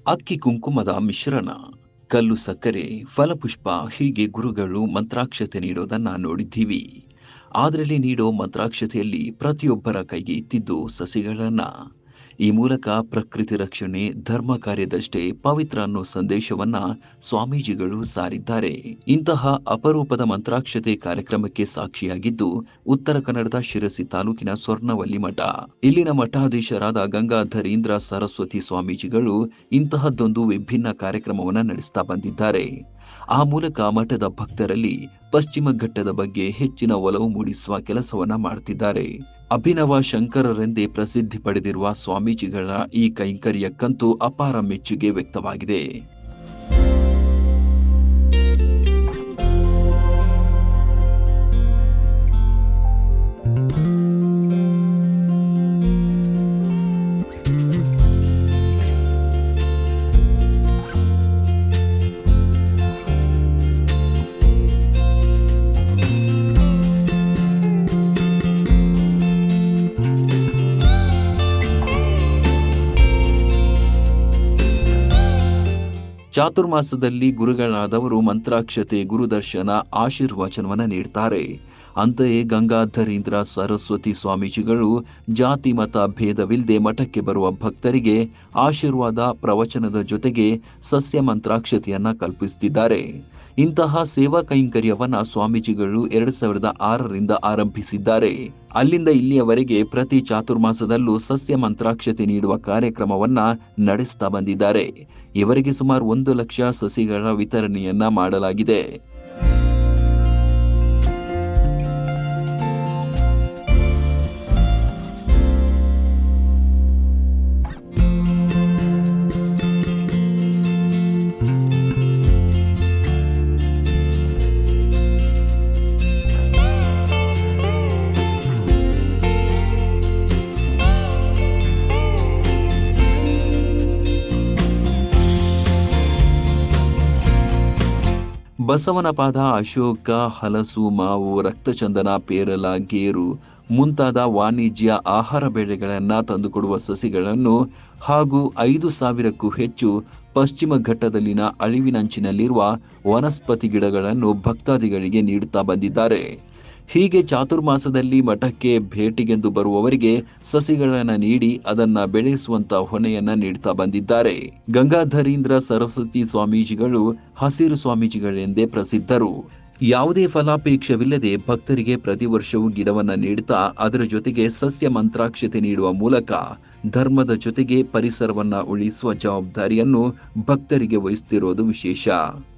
ಅಕ್ಕಿ ಕುಂಕುಮದ ಮಿಶ್ರಣ ಕಲ್ಲು ಸಕ್ಕರೆ ಫಲಪುಷ್ಪ ಹೀಗೆ ಗುರುಗಳು ಮಂತ್ರಾಕ್ಷತೆ ನೀಡೋದನ್ನ ನೋಡಿದ್ದೀವಿ ಅದರಲ್ಲಿ ನೀಡೋ ಮಂತ್ರಾಕ್ಷತೆಯಲ್ಲಿ ಪ್ರತಿಯೊಬ್ಬರ ಕೈಗೆ ಇತ್ತಿದ್ದು ಸಸಿಗಳನ್ನ ಈ ಮೂಲಕ ಪ್ರಕೃತಿ ರಕ್ಷಣೆ ಧರ್ಮ ಕಾರ್ಯದಷ್ಟೇ ಪವಿತ್ರ ಅನ್ನೋ ಸಂದೇಶವನ್ನ ಸ್ವಾಮೀಜಿಗಳು ಸಾರಿದ್ದಾರೆ ಇಂತಹ ಅಪರೂಪದ ಮಂತ್ರಾಕ್ಷತೆ ಕಾರ್ಯಕ್ರಮಕ್ಕೆ ಸಾಕ್ಷಿಯಾಗಿದ್ದು ಉತ್ತರ ಕನ್ನಡದ ಶಿರಸಿ ತಾಲೂಕಿನ ಸ್ವರ್ಣವಲ್ಲಿ ಮಠ ಇಲ್ಲಿನ ಮಠಾಧೀಶರಾದ ಗಂಗಾಧರೀಂದ್ರ ಸರಸ್ವತಿ ಸ್ವಾಮೀಜಿಗಳು ಇಂತಹದ್ದೊಂದು ವಿಭಿನ್ನ ಕಾರ್ಯಕ್ರಮವನ್ನ ನಡೆಸ್ತಾ ಬಂದಿದ್ದಾರೆ ಆ ಮೂಲಕ ಮಠದ ಭಕ್ತರಲ್ಲಿ ಪಶ್ಚಿಮ ಘಟ್ಟದ ಬಗ್ಗೆ ಹೆಚ್ಚಿನ ಒಲವು ಮೂಡಿಸುವ ಕೆಲಸವನ್ನ ಮಾಡ್ತಿದ್ದಾರೆ ಅಭಿನವ ಶಂಕರರೆಂದೇ ಪ್ರಸಿದ್ಧಿ ಪಡೆದಿರುವ ಸ್ವಾಮೀಜಿಗಳ ಈ ಕೈಂಕರ್ಯಕ್ಕಂತೂ ಅಪಾರ ಮೆಚ್ಚುಗೆ ವ್ಯಕ್ತವಾಗಿದೆ ಚಾತುರ್ಮಾಸದಲ್ಲಿ ಗುರುಗಳಾದವರು ಮಂತ್ರಾಕ್ಷತೆ ಗುರುದರ್ಶನ ಆಶೀರ್ವಚನವನ್ನ ನೀಡ್ತಾರೆ ಅಂತೆಯೇ ಗಂಗಾಧರೀಂದ್ರ ಸರಸ್ವತಿ ಸ್ವಾಮೀಜಿಗಳು ಜಾತಿ ಮತ ಭೇದವಿಲ್ಲದೆ ಮಠಕ್ಕೆ ಬರುವ ಭಕ್ತರಿಗೆ ಆಶೀರ್ವಾದ ಪ್ರವಚನದ ಜೊತೆಗೆ ಸಸ್ಯ ಮಂತ್ರಾಕ್ಷತೆಯನ್ನ ಕಲ್ಪಿಸುತ್ತಿದ್ದಾರೆ ಇಂತಹ ಸೇವಾ ಕೈಂಕರ್ಯವನ್ನ ಸ್ವಾಮೀಜಿಗಳು ಎರಡ್ ಸಾವಿರದ ಆರರಿಂದ ಆರಂಭಿಸಿದ್ದಾರೆ ಅಲ್ಲಿಂದ ಇಲ್ಲಿಯವರೆಗೆ ಪ್ರತಿ ಚಾತುರ್ಮಾಸದಲ್ಲೂ ಸಸ್ಯ ಮಂತ್ರಾಕ್ಷತೆ ನೀಡುವ ಕಾರ್ಯಕ್ರಮವನ್ನ ನಡೆಸ್ತಾ ಬಂದಿದ್ದಾರೆ ಇವರಿಗೆ ಸುಮಾರು ಒಂದು ಲಕ್ಷ ಸಸಿಗಳ ವಿತರಣೆಯನ್ನ ಮಾಡಲಾಗಿದೆ ಬಸವನ ಪಾದ ಅಶೋಕ ಹಲಸು ಮಾವು ರಕ್ತಚಂದನ ಪೇರಲ ಗೇರು ಮುಂತಾದ ವಾಣಿಜ್ಯ ಆಹಾರ ಬೆಳೆಗಳನ್ನು ತಂದುಕೊಡುವ ಸಸಿಗಳನ್ನು ಹಾಗೂ ಐದು ಸಾವಿರಕ್ಕೂ ಹೆಚ್ಚು ಪಶ್ಚಿಮ ಘಟ್ಟದಲ್ಲಿನ ಅಳಿವಿನಂಚಿನಲ್ಲಿರುವ ವನಸ್ಪತಿ ಗಿಡಗಳನ್ನು ಭಕ್ತಾದಿಗಳಿಗೆ ನೀಡುತ್ತಾ ಬಂದಿದ್ದಾರೆ ಹೀಗೆ ಚಾತುರ್ಮಾಸದಲ್ಲಿ ಮಠಕ್ಕೆ ಭೇಟಿಗೆಂದು ಬರುವವರಿಗೆ ಸಸಿಗಳನ್ನ ನೀಡಿ ಅದನ್ನ ಬೆಳೆಸುವಂತ ಹೊಣೆಯನ್ನ ನೀಡ್ತಾ ಬಂದಿದ್ದಾರೆ ಗಂಗಾಧರೀಂದ್ರ ಸರಸ್ವತಿ ಸ್ವಾಮೀಜಿಗಳು ಹಸಿರು ಸ್ವಾಮೀಜಿಗಳೆಂದೇ ಪ್ರಸಿದ್ಧರು ಯಾವುದೇ ಫಲಾಪೇಕ್ಷವಿಲ್ಲದೆ ಭಕ್ತರಿಗೆ ಪ್ರತಿ ವರ್ಷವೂ ಗಿಡವನ್ನ ನೀಡುತ್ತಾ ಅದರ ಜೊತೆಗೆ ಸಸ್ಯ ಮಂತ್ರಾಕ್ಷತೆ ನೀಡುವ ಮೂಲಕ ಧರ್ಮದ ಜೊತೆಗೆ ಪರಿಸರವನ್ನ ಉಳಿಸುವ ಜವಾಬ್ದಾರಿಯನ್ನು ಭಕ್ತರಿಗೆ ವಹಿಸುತ್ತಿರೋದು ವಿಶೇಷ